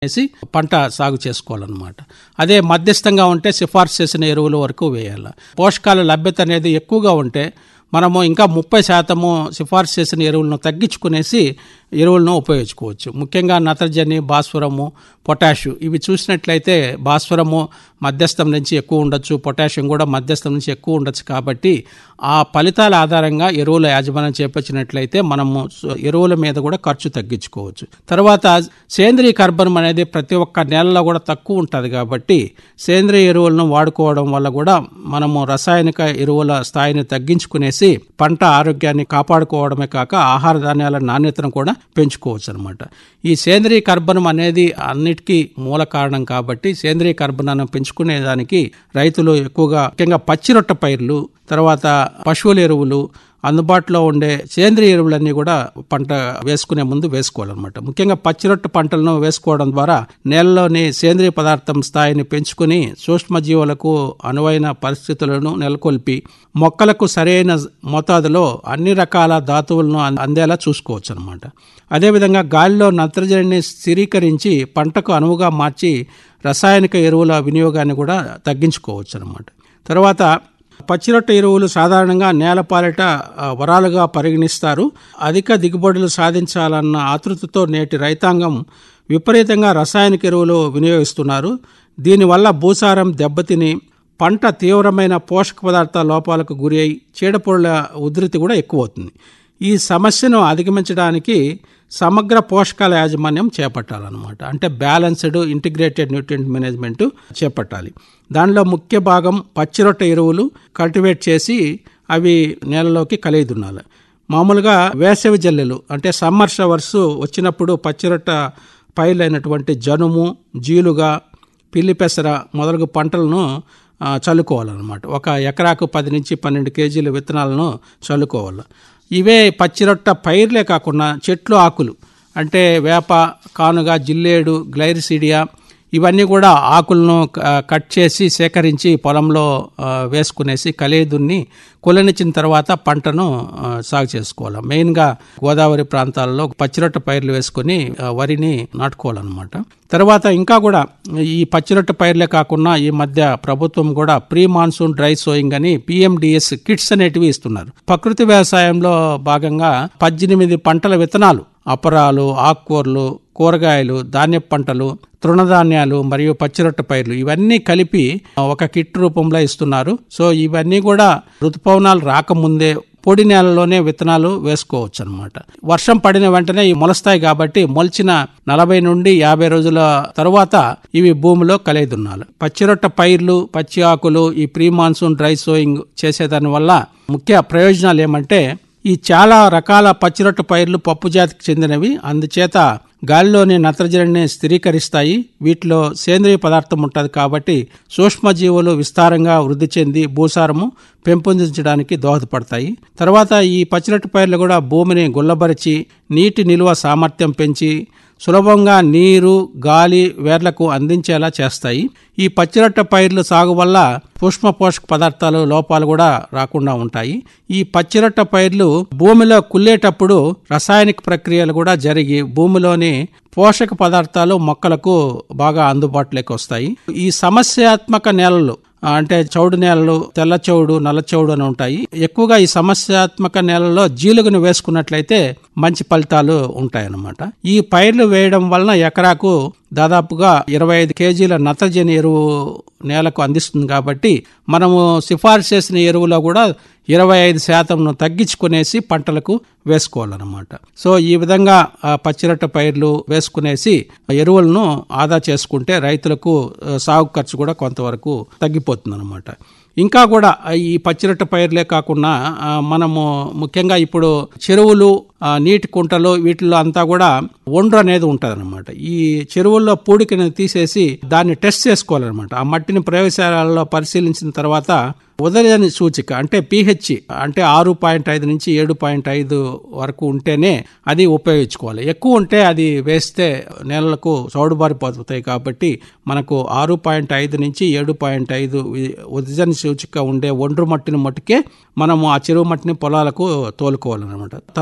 వేసి పంట సాగు చేసుకోవాలన్నమాట అదే మధ్యస్థంగా ఉంటే సిఫార్సు చేసిన ఎరువుల వరకు వేయాలి పోషకాల లభ్యత అనేది ఎక్కువగా ఉంటే మనము ఇంకా ముప్పై శాతము సిఫార్సు చేసిన ఎరువులను తగ్గించుకునేసి ఎరువులను ఉపయోగించుకోవచ్చు ముఖ్యంగా నత్రజని భాస్వరము పొటాషు ఇవి చూసినట్లయితే భాస్వరము మధ్యస్థం నుంచి ఎక్కువ ఉండొచ్చు పొటాషియం కూడా మధ్యస్థం నుంచి ఎక్కువ ఉండొచ్చు కాబట్టి ఆ ఫలితాల ఆధారంగా ఎరువుల యాజమాన్యం చేపట్టినట్లయితే మనము ఎరువుల మీద కూడా ఖర్చు తగ్గించుకోవచ్చు తర్వాత సేంద్రీయ కర్బనం అనేది ప్రతి ఒక్క నేలలో కూడా తక్కువ ఉంటుంది కాబట్టి సేంద్రియ ఎరువులను వాడుకోవడం వల్ల కూడా మనము రసాయనిక ఎరువుల స్థాయిని తగ్గించుకునేసి పంట ఆరోగ్యాన్ని కాపాడుకోవడమే కాక ఆహార ధాన్యాల నాణ్యతను కూడా పెంచుకోవచ్చు అనమాట ఈ సేంద్రీయ కర్బనం అనేది అన్నిటికీ మూల కారణం కాబట్టి సేంద్రీయ కర్బనాన్ని పెంచుకునేదానికి రైతులు ఎక్కువగా ముఖ్యంగా పచ్చిరొట్ట పైర్లు తర్వాత పశువుల ఎరువులు అందుబాటులో ఉండే సేంద్రియ ఎరువులన్నీ కూడా పంట వేసుకునే ముందు వేసుకోవాలన్నమాట ముఖ్యంగా పచ్చిరొట్టు పంటలను వేసుకోవడం ద్వారా నేలలోని సేంద్రియ పదార్థం స్థాయిని పెంచుకుని సూక్ష్మజీవులకు అనువైన పరిస్థితులను నెలకొల్పి మొక్కలకు సరైన మోతాదులో అన్ని రకాల ధాతువులను అందేలా చూసుకోవచ్చు అనమాట అదేవిధంగా గాలిలో నత్రజనిని స్థిరీకరించి పంటకు అనువుగా మార్చి రసాయనిక ఎరువుల వినియోగాన్ని కూడా తగ్గించుకోవచ్చు అనమాట తర్వాత పచ్చిరొట్ట ఎరువులు సాధారణంగా నేలపాలిట వరాలుగా పరిగణిస్తారు అధిక దిగుబడులు సాధించాలన్న ఆతృతతో నేటి రైతాంగం విపరీతంగా రసాయనిక ఎరువులు వినియోగిస్తున్నారు దీనివల్ల భూసారం దెబ్బతిని పంట తీవ్రమైన పోషక పదార్థాల లోపాలకు గురి అయి చీడపొడుల ఉధృతి కూడా ఎక్కువ అవుతుంది ఈ సమస్యను అధిగమించడానికి సమగ్ర పోషకాల యాజమాన్యం చేపట్టాలన్నమాట అంటే బ్యాలెన్స్డ్ ఇంటిగ్రేటెడ్ న్యూట్రియంట్ మేనేజ్మెంట్ చేపట్టాలి దానిలో ముఖ్య భాగం పచ్చిరొట్ట ఎరువులు కల్టివేట్ చేసి అవి నేలలోకి కలిగిదున్నాలి మామూలుగా వేసవి జల్లెలు అంటే సమ్మర్ షవర్స్ వచ్చినప్పుడు పచ్చిరొట్ట పైర్లైనటువంటి జనుము జీలుగా పిల్లి పెసర మొదలగు పంటలను చల్లుకోవాలన్నమాట ఒక ఎకరాకు పది నుంచి పన్నెండు కేజీల విత్తనాలను చల్లుకోవాలి ఇవే పచ్చిరొట్ట పైర్లే కాకుండా చెట్లు ఆకులు అంటే వేప కానుగ జిల్లేడు గ్లైరిసిడియా ఇవన్నీ కూడా ఆకులను కట్ చేసి సేకరించి పొలంలో వేసుకునేసి కలిదున్ని కులనిచ్చిన తర్వాత పంటను సాగు చేసుకోవాలి మెయిన్గా గోదావరి ప్రాంతాల్లో పచ్చిరొట్ట పైర్లు వేసుకుని వరిని నాటుకోవాలన్నమాట తర్వాత ఇంకా కూడా ఈ పచ్చిరొట్ట పైర్లే కాకుండా ఈ మధ్య ప్రభుత్వం కూడా ప్రీ మాన్సూన్ డ్రై సోయింగ్ అని పిఎండిఎస్ కిట్స్ అనేటివి ఇస్తున్నారు ప్రకృతి వ్యవసాయంలో భాగంగా పద్దెనిమిది పంటల విత్తనాలు అపరాలు ఆకుకూరలు కూరగాయలు ధాన్య పంటలు తృణధాన్యాలు మరియు పచ్చిరొట్ట పైర్లు ఇవన్నీ కలిపి ఒక కిట్ రూపంలో ఇస్తున్నారు సో ఇవన్నీ కూడా ఋతుపవనాలు రాకముందే పొడి నేలలోనే విత్తనాలు వేసుకోవచ్చు అనమాట వర్షం పడిన వెంటనే ఇవి మొలస్తాయి కాబట్టి మొలిచిన నలభై నుండి యాభై రోజుల తరువాత ఇవి భూమిలో కలిదున్నాలి పచ్చిరొట్ట పైర్లు పచ్చి ఆకులు ఈ ప్రీ మాన్సూన్ డ్రై సోయింగ్ చేసేదాని వల్ల ముఖ్య ప్రయోజనాలు ఏమంటే ఈ చాలా రకాల పచ్చిరొట్ట పైర్లు పప్పు జాతికి చెందినవి అందుచేత గాలిలోని నత్రజనిని స్థిరీకరిస్తాయి వీటిలో సేంద్రియ పదార్థం ఉంటుంది కాబట్టి సూక్ష్మజీవులు విస్తారంగా వృద్ధి చెంది భూసారము పెంపొందించడానికి దోహదపడతాయి తర్వాత ఈ పచ్చిరొట్ట పైర్లు కూడా భూమిని గుల్లబరిచి నీటి నిల్వ సామర్థ్యం పెంచి సులభంగా నీరు గాలి వేర్లకు అందించేలా చేస్తాయి ఈ పచ్చిరొట్ట పైర్లు సాగు వల్ల సూక్ష్మ పోషక పదార్థాలు లోపాలు కూడా రాకుండా ఉంటాయి ఈ పచ్చిరొట్ట పైర్లు భూమిలో కుళ్ళేటప్పుడు రసాయనిక ప్రక్రియలు కూడా జరిగి భూమిలోని పోషక పదార్థాలు మొక్కలకు బాగా అందుబాటులోకి వస్తాయి ఈ సమస్యాత్మక నేలలు అంటే చౌడు నేలలు తెల్ల చౌడు నల్ల చౌడు అని ఉంటాయి ఎక్కువగా ఈ సమస్యాత్మక నేలలో జీలుగును వేసుకున్నట్లయితే మంచి ఫలితాలు ఉంటాయన్నమాట ఈ పైర్లు వేయడం వలన ఎకరాకు దాదాపుగా ఇరవై ఐదు కేజీల నత్రజని ఎరువు నేలకు అందిస్తుంది కాబట్టి మనము సిఫార్సు చేసిన ఎరువులో కూడా ఇరవై ఐదు శాతంను తగ్గించుకునేసి పంటలకు వేసుకోవాలన్నమాట సో ఈ విధంగా పచ్చిరొట్ట పైర్లు వేసుకునేసి ఎరువులను ఆదా చేసుకుంటే రైతులకు సాగు ఖర్చు కూడా కొంతవరకు తగ్గిపోతుంది అనమాట ఇంకా కూడా ఈ పచ్చిరొట్ట పైర్లే కాకుండా మనము ముఖ్యంగా ఇప్పుడు చెరువులు నీటి కుంటలు వీటిలో అంతా కూడా ఒండ్రు అనేది ఉంటుంది అనమాట ఈ చెరువుల్లో పూడికని తీసేసి దాన్ని టెస్ట్ చేసుకోవాలన్నమాట ఆ మట్టిని ప్రయోగశాలలో పరిశీలించిన తర్వాత ఉదయని సూచిక అంటే పిహెచ్ అంటే ఆరు పాయింట్ ఐదు నుంచి ఏడు పాయింట్ ఐదు వరకు ఉంటేనే అది ఉపయోగించుకోవాలి ఎక్కువ ఉంటే అది వేస్తే నేలలకు చౌడుబారిపోతాయి కాబట్టి మనకు ఆరు పాయింట్ ఐదు నుంచి ఏడు పాయింట్ ఐదు ఉదజని సూచిక ఉండే ఒండ్రు మట్టిని మట్టుకే మనము ఆ చెరువు మట్టిని పొలాలకు తోలుకోవాలన్నమాట తద్వారా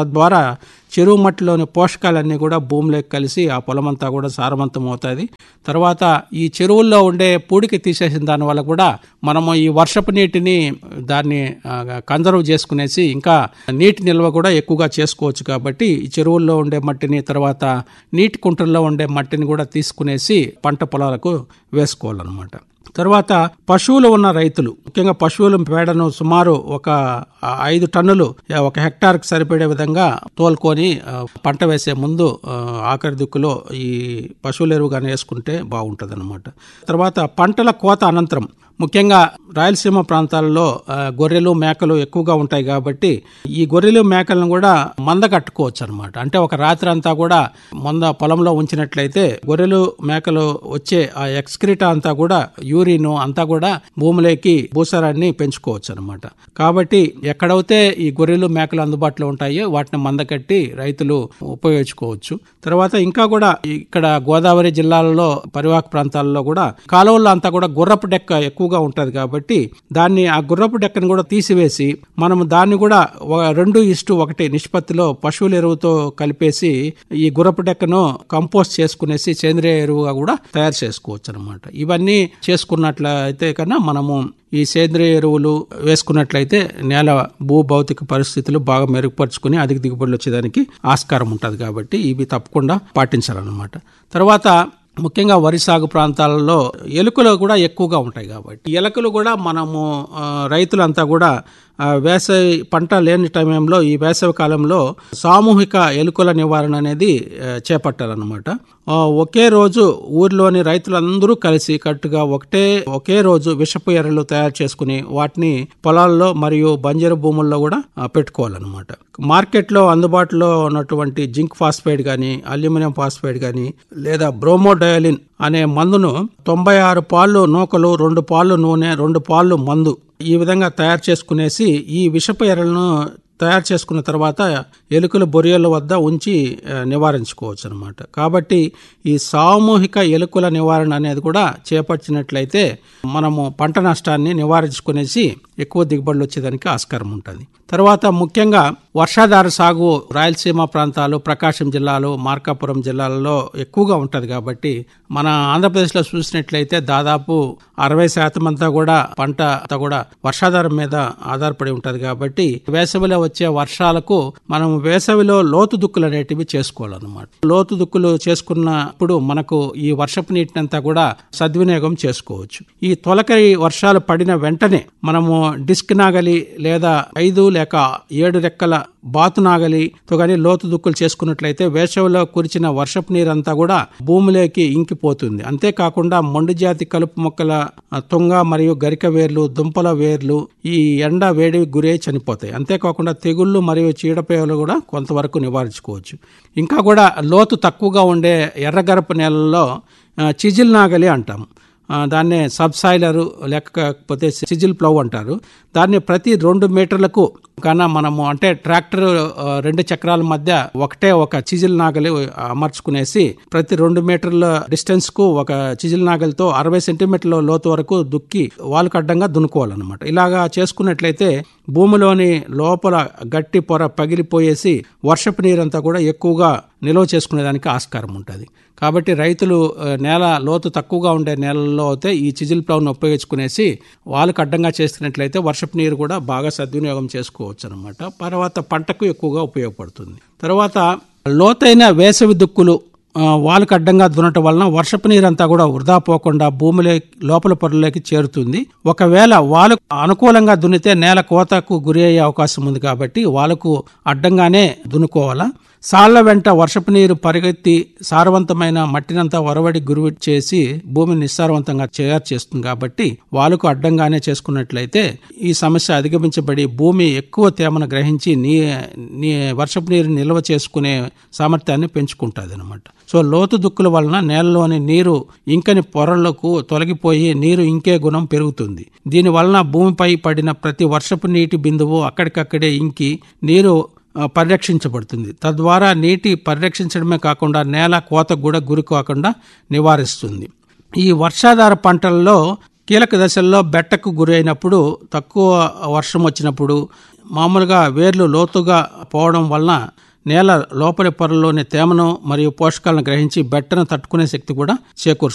చెరువు మట్టిలోని పోషకాలన్నీ కూడా భూమిలోకి కలిసి ఆ పొలమంతా కూడా సారవంతం అవుతుంది తర్వాత ఈ చెరువుల్లో ఉండే పూడికి తీసేసిన దానివల్ల కూడా మనము ఈ వర్షపు నీటిని దాన్ని కన్జర్వ్ చేసుకునేసి ఇంకా నీటి నిల్వ కూడా ఎక్కువగా చేసుకోవచ్చు కాబట్టి ఈ చెరువుల్లో ఉండే మట్టిని తర్వాత నీటి కుంటల్లో ఉండే మట్టిని కూడా తీసుకునేసి పంట పొలాలకు వేసుకోవాలన్నమాట తర్వాత పశువులు ఉన్న రైతులు ముఖ్యంగా పశువుల పేడను సుమారు ఒక ఐదు టన్నులు ఒక హెక్టార్కి సరిపడే విధంగా తోలుకొని పంట వేసే ముందు ఆఖరి దిక్కులో ఈ పశువుల ఎరువు కానీ వేసుకుంటే బాగుంటుంది అనమాట తర్వాత పంటల కోత అనంతరం ముఖ్యంగా రాయలసీమ ప్రాంతాల్లో గొర్రెలు మేకలు ఎక్కువగా ఉంటాయి కాబట్టి ఈ గొర్రెలు మేకలను కూడా మంద కట్టుకోవచ్చు అనమాట అంటే ఒక రాత్రి అంతా కూడా మంద పొలంలో ఉంచినట్లయితే గొర్రెలు మేకలు వచ్చే ఆ ఎక్స్క్రిటా అంతా కూడా యూరిన్ అంతా కూడా భూమిలోకి భూసారాన్ని పెంచుకోవచ్చు అనమాట కాబట్టి ఎక్కడైతే ఈ గొర్రెలు మేకలు అందుబాటులో ఉంటాయో వాటిని మంద కట్టి రైతులు ఉపయోగించుకోవచ్చు తర్వాత ఇంకా కూడా ఇక్కడ గోదావరి జిల్లాలలో పరివాహక ప్రాంతాల్లో కూడా కాలువల్లో అంతా కూడా గుర్రపు డెక్క ఎక్కువ ఎక్కువగా ఉంటుంది కాబట్టి దాన్ని ఆ గుర్రపు డెక్కను కూడా తీసివేసి మనం దాన్ని కూడా రెండు ఇష్టు ఒకటి నిష్పత్తిలో పశువుల ఎరువుతో కలిపేసి ఈ గుర్రపు డెక్కను కంపోస్ట్ చేసుకునేసి సేంద్రియ ఎరువుగా కూడా తయారు చేసుకోవచ్చు అనమాట ఇవన్నీ చేసుకున్నట్లయితే కన్నా మనము ఈ సేంద్రియ ఎరువులు వేసుకున్నట్లయితే నేల భూ భౌతిక పరిస్థితులు బాగా మెరుగుపరుచుకుని అధిక దిగుబడులు వచ్చేదానికి ఆస్కారం ఉంటుంది కాబట్టి ఇవి తప్పకుండా పాటించాలన్నమాట తర్వాత ముఖ్యంగా వరి సాగు ప్రాంతాలలో ఎలుకలు కూడా ఎక్కువగా ఉంటాయి కాబట్టి ఎలుకలు కూడా మనము రైతులంతా కూడా వేసవి పంట లేని టైంలో ఈ వేసవి కాలంలో సామూహిక ఎలుకల నివారణ అనేది చేపట్టాలన్నమాట ఒకే రోజు ఊర్లోని రైతులందరూ కలిసి కట్టుగా ఒకటే ఒకే రోజు విషపు ఎర్రలు తయారు చేసుకుని వాటిని పొలాల్లో మరియు బంజరు భూముల్లో కూడా పెట్టుకోవాలన్నమాట మార్కెట్లో అందుబాటులో ఉన్నటువంటి జింక్ ఫాస్ఫైడ్ కానీ అల్యూమినియం ఫాస్ఫైడ్ కానీ లేదా బ్రోమోడయలిన్ అనే మందును తొంభై ఆరు పాళ్ళు నూకలు రెండు పాళ్ళు నూనె రెండు పాళ్ళు మందు ఈ విధంగా తయారు చేసుకునేసి ఈ విషపు ఎర్రలను తయారు చేసుకున్న తర్వాత ఎలుకల బొరియల వద్ద ఉంచి నివారించుకోవచ్చు అనమాట కాబట్టి ఈ సామూహిక ఎలుకల నివారణ అనేది కూడా చేపట్టినట్లయితే మనము పంట నష్టాన్ని నివారించుకునేసి ఎక్కువ దిగుబడులు వచ్చేదానికి ఆస్కారం ఉంటుంది తర్వాత ముఖ్యంగా వర్షాధార సాగు రాయలసీమ ప్రాంతాలు ప్రకాశం జిల్లాలు మార్కాపురం జిల్లాలలో ఎక్కువగా ఉంటుంది కాబట్టి మన ఆంధ్రప్రదేశ్లో చూసినట్లయితే దాదాపు అరవై శాతం అంతా కూడా పంట అంతా కూడా వర్షాధారం మీద ఆధారపడి ఉంటుంది కాబట్టి వేసవిలో వచ్చే వర్షాలకు మనం వేసవిలో లోతు దుక్కులు అనేటివి చేసుకోవాలన్నమాట లోతు దుక్కులు చేసుకున్నప్పుడు మనకు ఈ వర్షపు నీటినంతా కూడా సద్వినియోగం చేసుకోవచ్చు ఈ తొలకరి వర్షాలు పడిన వెంటనే మనము డిస్క్ నాగలి లేదా ఐదు లేక ఏడు రెక్కల బాతు నాగలితో కానీ లోతు దుక్కులు చేసుకున్నట్లయితే వేసవిలో కురిచిన వర్షపు నీరంతా కూడా భూమిలోకి ఇంకిపోతుంది అంతేకాకుండా మొండి జాతి కలుపు మొక్కల తుంగ మరియు గరిక వేర్లు దుంపల వేర్లు ఈ ఎండ వేడి గురై చనిపోతాయి అంతేకాకుండా తెగుళ్ళు మరియు చీడపేలు కూడా కొంతవరకు నివారించుకోవచ్చు ఇంకా కూడా లోతు తక్కువగా ఉండే ఎర్రగరపు నేలల్లో చిజిల్ నాగలి అంటాం దాన్నే సబ్సాయిలరు లేకపోతే సిజిల్ ప్లవ్ అంటారు దాన్ని ప్రతి రెండు మీటర్లకు కన్నా మనము అంటే ట్రాక్టర్ రెండు చక్రాల మధ్య ఒకటే ఒక చిజిల్ నాగలి అమర్చుకునేసి ప్రతి రెండు మీటర్ల డిస్టెన్స్ కు ఒక చిజిల్ నాగలితో అరవై సెంటీమీటర్ల లోతు వరకు దుక్కి వాళ్ళకు అడ్డంగా దున్నుకోవాలన్నమాట ఇలాగా చేసుకున్నట్లయితే భూమిలోని లోపల గట్టి పొర పగిలిపోయేసి వర్షపు నీరంతా కూడా ఎక్కువగా నిల్వ చేసుకునేదానికి ఆస్కారం ఉంటుంది కాబట్టి రైతులు నేల లోతు తక్కువగా ఉండే నేలల్లో అయితే ఈ చిజిల్ ప్లవ్ను ఉపయోగించుకునేసి వాళ్ళకు అడ్డంగా చేస్తున్నట్లయితే వర్షపు నీరు కూడా బాగా సద్వినియోగం చేసుకోవచ్చు అనమాట తర్వాత పంటకు ఎక్కువగా ఉపయోగపడుతుంది తర్వాత లోతైన వేసవి దుక్కులు వాళ్ళకు అడ్డంగా దున్నటం వలన వర్షపు నీరంతా కూడా వృధా పోకుండా భూమిలో లోపల పొరలోకి చేరుతుంది ఒకవేళ వాళ్ళు అనుకూలంగా దున్నితే నేల కోతకు గురి అయ్యే అవకాశం ఉంది కాబట్టి వాళ్ళకు అడ్డంగానే దున్నుకోవాలా సాళ్ల వెంట వర్షపు నీరు పరిగెత్తి సారవంతమైన మట్టినంతా ఒరవడి గురి చేసి భూమిని నిస్సారవంతంగా తయారు చేస్తుంది కాబట్టి వాళ్ళకు అడ్డంగానే చేసుకున్నట్లయితే ఈ సమస్య అధిగమించబడి భూమి ఎక్కువ తేమను గ్రహించి నీ నీ వర్షపు నీరు నిల్వ చేసుకునే సామర్థ్యాన్ని పెంచుకుంటుంది అనమాట సో లోతు దుక్కుల వలన నేలలోని నీరు ఇంకని పొరలకు తొలగిపోయి నీరు ఇంకే గుణం పెరుగుతుంది దీని వలన భూమిపై పడిన ప్రతి వర్షపు నీటి బిందువు అక్కడికక్కడే ఇంకి నీరు పరిరక్షించబడుతుంది తద్వారా నీటి పరిరక్షించడమే కాకుండా నేల కోతకు కూడా గురి కాకుండా నివారిస్తుంది ఈ వర్షాధార పంటల్లో కీలక దశల్లో బెట్టకు గురైనప్పుడు తక్కువ వర్షం వచ్చినప్పుడు మామూలుగా వేర్లు లోతుగా పోవడం వలన నేల లోపలి పొరల్లోని తేమను మరియు పోషకాలను గ్రహించి బెట్టను తట్టుకునే శక్తి కూడా చేకూరుస్తుంది